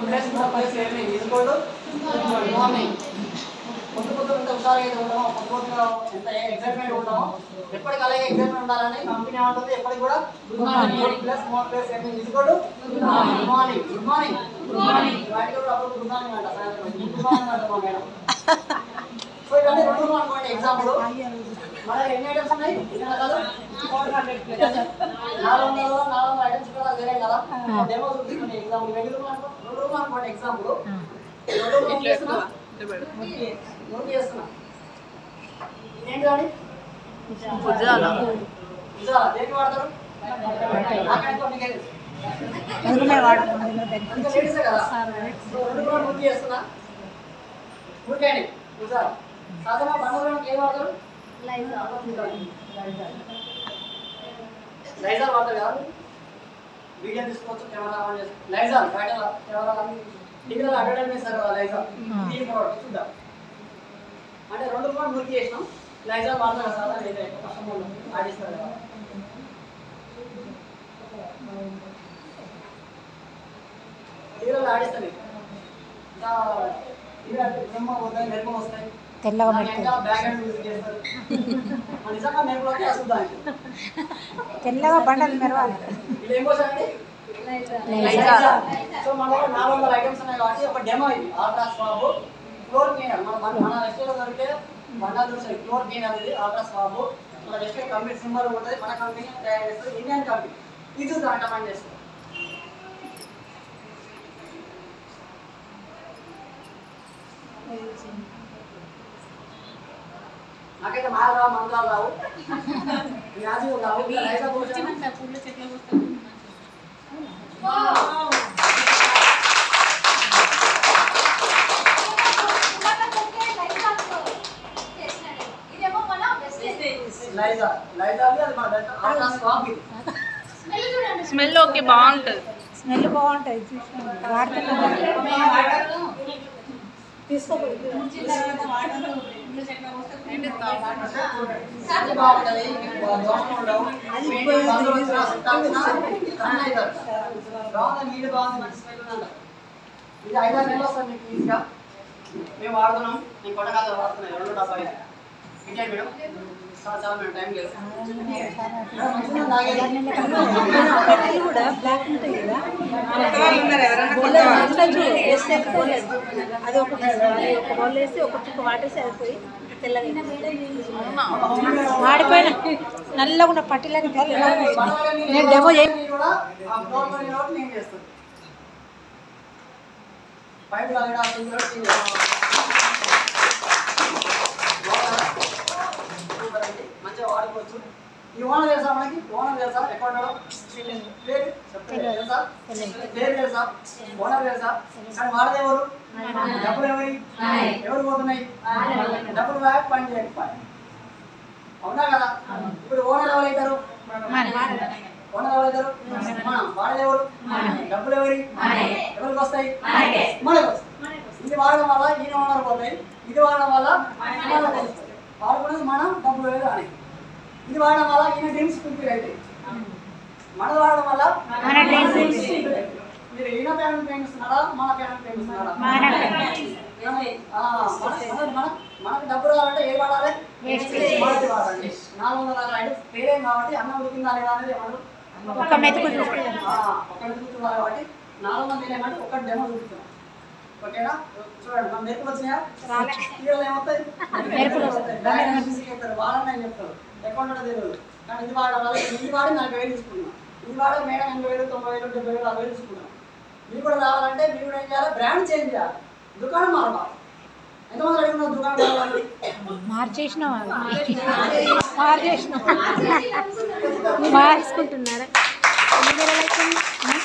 Plus more plus evening ఇది కూడా morning పొద్దు పొద్దు ఎంత హుషారుగా అయితే ఉంటామో పొద్దు పొద్దుగా ఎంత ఎక్సైట్మెంట్ ఉంటామో ఎప్పటికి అలాగే ఎక్సైట్మెంట్ ఉండాలని కంపెనీ ఏమంటుంది ఎప్పటికి కూడా good morning plus more plus evening ఇది కూడా good morning good morning good morning వాటికి కూడా అప్పుడు గుడ్ మార్నింగ్ అంట సాయంత్రం గుడ్ మార్నింగ్ అంట మా మేడం సో ఇవన్నీ రెండు అనుకోండి ఎగ్జాంపుల్ మన ఎన్ని ఐటమ్స్ ఉన్నాయి ఎన్ని రకాలు నాలుగు వందలు నాలుగు వందల ఐటమ్స్ కూడా వేరే కదా డెమో చూపిస్తుంది ఎగ్జాంపుల్ రెండు రూపాయలు అనుకో రెండు రూపాయలు అనుకోండి ఎగ్జాంపుల్ రెండు రూపాయలు చేస్తున్నా నోట్ చేస్తున్నా ఇదేంటి కానీ భుజాల నిజాలా దేనికి వాడతారు నాకైతే మీకు తెలుసు. ఇంకా లేడీసే కదా సో రెండు కూడా నోట్ చేస్తున్నా ఊరికేండి నిజాలా సాధారణ బంధువులకు ఏం వాడతారు లైజాల్ వాడతారు కదా వీడియో తీసుకోవచ్చు కెమెరా ఆన్ చేసుకోవచ్చు లైజాల్ బయట కెమెరా టీవీలో అడ్వర్టైజ్ చేస్తారు కదా లైజాల్ ఈ ప్రోడక్ట్ చూద్దాం అంటే రెండు రూపాయలు మురికి చేసినాం లైజాల్ వాడతారు కదా సాధారణ అయితే కస్టమర్లు ఆడిస్తారు కదా టీవీలో ఆడిస్తాను ఇంకా టీవీ అంటే బ్రహ్మ పోతాయి మెరుపు వస్తాయి తెల్లగా దాని వెనకాల బ్యాక్ హ్యాండ్ మ్యూజిక్ చేస్తారు ఆ నిజంగా మెరుపులోకి అసలు తెల్లగా బండలు మెరవాలి ఇది ఏం కోసం అండి సో మన దగ్గర నాలుగు వందల ఐటమ్స్ ఉన్నాయి కాబట్టి ఒక డెమో ఇది ఆల్ట్రా స్వాబ్ ఫ్లోర్ క్లీనర్ మన మన మన రెస్టారెంట్ దొరికే బండాలు చూసాయి ఫ్లోర్ క్లీనర్ ఇది ఆల్ట్రా స్వాబ్ మన రెస్టారెంట్ కంపెనీ సింబల్ ఉంటుంది మన కంపెనీ తయారు చేస్తుంది ఇండియన్ కంపెనీ ఇది చూద్దాం కమాండ్ చేస్తుంది నాకైతే మాల రావు మంత్రాలు రావు వ్యాధులు రావు ఇంకా రైతా పోషణ ఇదేమో మన వెస్టేజ్ లైజా లైజా అది అది మన దగ్గర ఆల్ట్రా స్వాబ్ ఇది స్మెల్ చూడండి స్మెల్ ఓకే బాగుంటుంది స్మెల్ బాగుంటుంది చూసిన వాడుతున్నాం అది బాగుంటది దోషం ఉండవు పెయింటింగ్ బంగారు వచ్చి రాసి తాకినా రన్ అవుతారు బాగుంది నీళ్ళు బాగుంది మంచి స్మెల్ ఉందంట ఇది ఐదారు నెలలు వస్తుంది మీకు ఈజీగా మేము వాడుతున్నాం నేను కొట్టకాల వాడుతున్నాను రెండు డబ్బాలు ఇంకేంటి మేడం చాలా చాలా మేడం టైం లేదు మేడం, మంచిగా తాగేది. పట్టలు కూడా బ్లాక్ ఉంటాయి కదా అందులో చూడు, వేస్తే పోలేదు. అది ఒక అది ఒక బౌల్ వేసి ఒక చుక్క వాటర్ సరిపోయి తెల్లగా వాడిపోయిన నల్లగా ఉన్న పట్టిలని తెల్లగా వచ్చింది. నేను డెమో చేయ మీరు కూడా ఆ ఫ్లోర్ పైన కాబట్టి నేను చేస్తాను పైపు లాగడం ఆ సింగ్ కూడా క్లీన్ చేస్తాను. బాగుందా? సూపర్ అండి. మంచిగా వాడుకోవచ్చు ఈ ఓనర్ తెలుసా మనకి ఓనర్ తెలుసా ఎక్కడ ఉన్నాడో పేరు చెప్తాను. తెలుసా పేరు తెలుసా ఓనర్ తెలుసా కానీ వాడదే ఎవరు డబ్బులు ఎవరి ఎవరు పోతున్నాయి డబ్బులు బ్యాక్ పని చేయకపోయి అవునా కదా ఇప్పుడు ఓనర్ ఎవరైతారు ఓనర్ ఎవరైతారు మనం వాడేది ఎవరు డబ్బులు ఎవరి ఎవరికి వస్తాయి మనకు వస్తాయి ఇది వాడడం వల్ల ఈయన ఓనర్ పోతాయి ఇది వాడడం వల్ల మనకు వస్తాయి వాడుకునేది మనం డబ్బులు వేరు అని ఇది వాడడం వల్ల ఈయన డ్రీమ్స్ ఫుల్ఫిల్ అవుతాయి మనది వాడడం వల్ల మన dreams మీరు ఈయన ప్యానల్ ప్రేమిస్తున్నారా మన ప్యానల్ ప్రేమిస్తున్నారా మన ఆ, మన- మన- మన- మనకు డబ్బు రావాలంటే ఏ వాడాలి మనది వాడండి నాలుగు వందల అరవై ఐదు పేరేం కాబట్టి అన్నం ఉడికిందా లేదా అనేది ఏమన్నారు ఒక మెతుకు చూస్తే ఆ, ఒక మెతుకు చూడాలి కాబట్టి నాలుగు వందలు ఏమంటే ఒక డెమో చూపిస్తున్నాం ఓకేనా చూడండి మన మెరుపులు వచ్చినాయా తీగలు ఏమవుతాయి మెరుపులు వస్తాయి. బ్యాగ్ అనేది తీసుకెళ్తారు వాళ్ళని నేను చెప్తారు అకౌంట్ కూడా తెలియదు కానీ ఇది వాడడం వల్ల ఇది వాడి నలభై వేలు తీసుకున్నాం ఇది వాడే మేడం ఎనభై వేలు తొంభై వేలు డెబ్బై వేలు అరవై వేలు తీసుకున్నాం మీకు కూడా రావాలంటే మీరు కూడా ఏం చేయాలి బ్రాండ్ చేంజ్ చేయాలి దుకాణం మారవాలి ఎంతమంది అడుగుతున్నారు దుకాణం కావాలి మార్చేసిన మార్చేసిన మార్చుకుంటున్నారా ఎన్ని నెలలు అవుతుంది?